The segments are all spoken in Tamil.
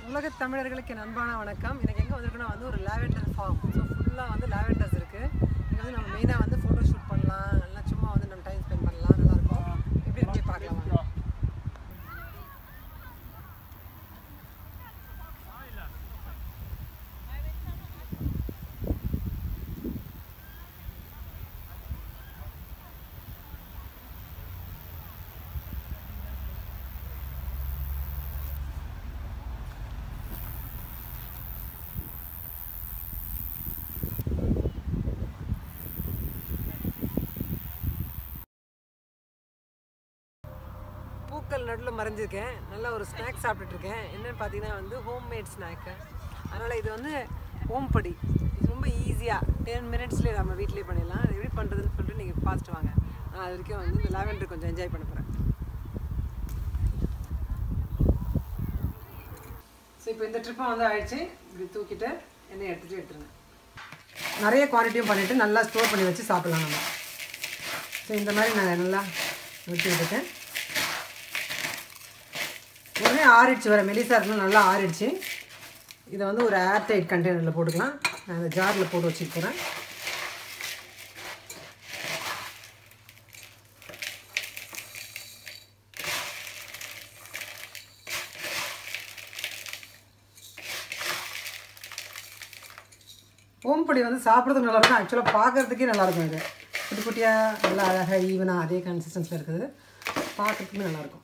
உலக தமிழர்களுக்கு என் அன்பான வணக்கம் எனக்கு எங்கே வந்திருக்குன்னா வந்து ஒரு லாவெண்டர் ஃபார்ம் ஸோ ஃபுல்லாக வந்து லாவெண்டர்ஸ் இருக்குது இங்கே வந்து நம்ம மெயினாக வந்து ஃபோட்டோ ஷூட் பண்ணலாம் இல்லை சும்மா வந்து நம்ம டைம் ஸ்பெண்ட் பண்ணலாம் நல்லாயிருக்கும் எப்படி இருக்கு பார்க்கலாம் வாங்க. பூக்கள் நடுவில் மறைஞ்சிருக்கேன் நல்ல ஒரு ஸ்நாக்ஸ் சாப்பிட்டுட்டு இருக்கேன் என்னன்னு பார்த்தீங்கன்னா வந்து ஹோம்மேட் ஸ்நாக்கு அதனால் இது வந்து ஓம்படி இது ரொம்ப ஈஸியாக டென் மினிட்ஸ்லேயே நம்ம வீட்லேயே பண்ணிடலாம் அது எப்படி பண்ணுறதுன்னு சொல்லிட்டு நீங்கள் பார்த்துட்டு வாங்க நான் அது வரைக்கும் வந்து இந்த லாவெண்டர் கொஞ்சம் என்ஜாய் பண்ண போகிறேன் ஸோ இப்போ இந்த ட்ரிப்பை வந்து ஆயிடுச்சு இப்படி தூக்கிட்டு எண்ணெய் எடுத்துகிட்டு எடுத்துருங்க நிறைய குவான்டிட்டியும் பண்ணிவிட்டு நல்லா ஸ்டோர் பண்ணி வச்சு சாப்பிட்லாம் நம்ம ஸோ இந்த மாதிரி நான் நல்லா ஊற்றி விட்டுட்டேன் உடனே ஆறிடுச்சு வர மெலிசா இருக்கணும் நல்லா ஆறிடுச்சு இதை வந்து ஒரு ஏர் டைட் கண்டெய்னரில் போட்டுக்கலாம் நான் இந்த ஜாரில் போட்டு வச்சுட்டு போகிறேன் ஓம்பொடி வந்து சாப்பிட்றதுக்கு நல்லாயிருக்கும் ஆக்சுவலாக பார்க்குறதுக்கே நல்லாயிருக்கும் இது குட்டி குட்டியாக நல்லா அழகாக ஈவனாக அதே கன்சிஸ்டன்ஸில் இருக்குது பார்க்குறதுக்குமே நல்லாயிருக்கும்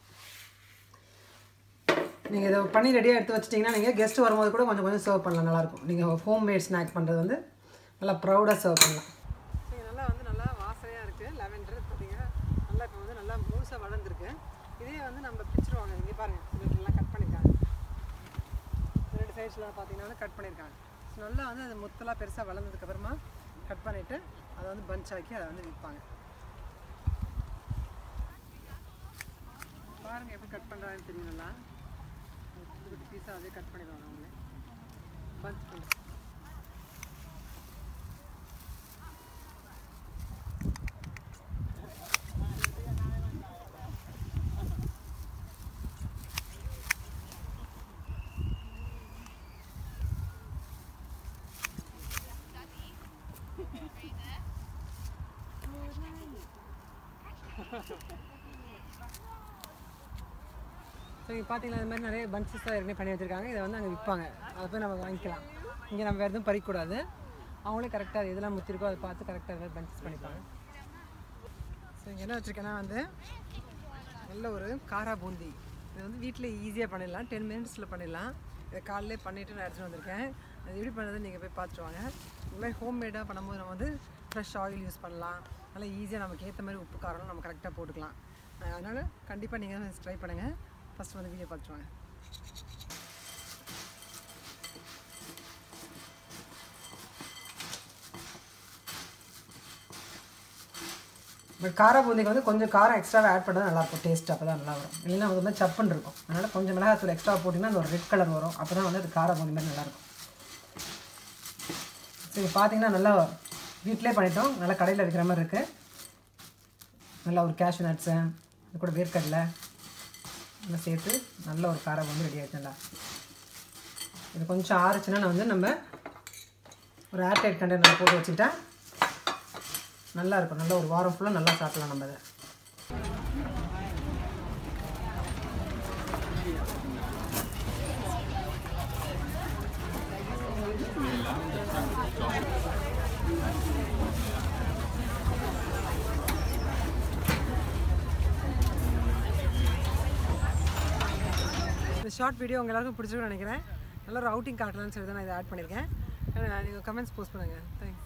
நீங்கள் இதை பண்ணி ரெடியாக எடுத்து வச்சிட்டிங்கன்னா நீங்கள் கெஸ்ட் வரும்போது கூட கொஞ்சம் கொஞ்சம் சர்வ் பண்ணலாம் நல்லாயிருக்கும் நீங்கள் ஹோம் மேட் ஸ்நாக் பண்ணுறது வந்து நல்லா ப்ரௌடாக சர்வ் பண்ணலாம் நல்லா வந்து நல்லா வாசனையாக இருக்குது லெவெண்டர் பார்த்தீங்கன்னா நல்லா இப்போ வந்து நல்லா முழுசாக வளர்ந்துருக்கு இதே வந்து நம்ம பிச்சிருவாங்க இங்கே பாருங்கள் இதெல்லாம் கட் பண்ணியிருக்காங்க ரெண்டு சைட்ஸில் பார்த்தீங்கன்னா கட் பண்ணியிருக்காங்க ஸோ நல்லா வந்து அது முத்தலாக பெருசாக வளர்ந்ததுக்கப்புறமா கட் பண்ணிவிட்டு அதை வந்து பஞ்ச் ஆக்கி அதை வந்து விற்பாங்க பாருங்கள் எப்படி கட் பண்ணுறாங்கன்னு தெரியும் நல்லா குட்டி குட்டி பீஸாக அதே கட் பண்ணிடுவாங்க அவங்களே பஞ்ச் பண்ணி ஸோ இங்கே பார்த்தீங்கன்னா இந்த மாதிரி நிறைய பன்சஸ்லாம் ஏற்கனவே பண்ணி வச்சுருக்காங்க இதை வந்து அங்கே விற்பாங்க அதை போய் நம்ம வாங்கிக்கலாம் இங்கே நம்ம வேறு எதுவும் பறிக்கக்கூடாது அவங்களே கரெக்டாக எதெல்லாம் முத்திருக்கோ அதை பார்த்து கரெக்டாக எதாவது பன்சஸ் பண்ணிப்பாங்க ஸோ இங்கே என்ன வச்சுருக்கேன்னா வந்து நல்ல ஒரு காரா பூந்தி இது வந்து வீட்டில் ஈஸியாக பண்ணிடலாம் டென் மினிட்ஸில் பண்ணிடலாம் இதை காலையிலே பண்ணிவிட்டு நான் எடுத்துகிட்டு வந்திருக்கேன் அது எப்படி பண்ணுறதுன்னு நீங்கள் போய் பார்த்துட்டு வாங்க இந்த மாதிரி ஹோம் மேடாக பண்ணும்போது நம்ம வந்து ஃப்ரெஷ் ஆயில் யூஸ் பண்ணலாம் நல்லா ஈஸியாக நமக்கு ஏற்ற மாதிரி உப்பு காரம் நம்ம கரெக்டாக போட்டுக்கலாம் அதனால் கண்டிப்பாக நீங்கள் ட்ரை பண்ணுங்கள் ஃபஸ்ட் வந்து வீடியோ பார்த்துட்டு வாங்க பட் கார பூந்திக்கு வந்து கொஞ்சம் காரம் எக்ஸ்ட்ராவாக ஆட் பண்ணால் நல்லாயிருக்கும் டேஸ்ட் அப்போ தான் நல்லா வரும் இல்லைன்னா அது மாதிரி சப்புன்னு இருக்கும் அதனால் கொஞ்சம் மிளகாத்தூள் எக்ஸ்ட்ரா போட்டிங்கன்னா அந்த ஒரு ரெட் கலர் வரும் அப்போ தான் வந்து அது கார பூந்தி மாதிரி நல்லாயிருக்கும் சரி பார்த்தீங்கன்னா நல்லா வீட்டிலே பண்ணிட்டோம் நல்லா கடையில் விற்கிற மாதிரி இருக்குது நல்லா ஒரு கேஷ்யூ நட்ஸு அது கூட வேர்க்கடலை எல்லாம் சேர்த்து நல்ல ஒரு காரம் வந்து ரெடி ஆகிடுச்சுங்களா இது கொஞ்சம் ஆறுச்சுன்னா நான் வந்து நம்ம ஒரு ஏர்டைட் கண்டெய்னர் போட்டு வச்சுக்கிட்டா நல்லா இருக்கும் நல்ல ஒரு வாரம் ஃபுல்லாக நல்லா சாப்பிடலாம் நம்ம அதை இந்த ஷார்ட் வீடியோ உங்க எல்லாருக்கும் பிடிச்சிருக்குன்னு நினைக்கிறேன் நல்ல ஒரு அவுட்டிங் காட்டலாம்னு சொல்லி தான் நான் இதை ஆட் பண்ணியிருக்கேன் நீங்கள் கமெண்ட்ஸ் போஸ்ட் பண்ணுங்கள் தேங்க்ஸ்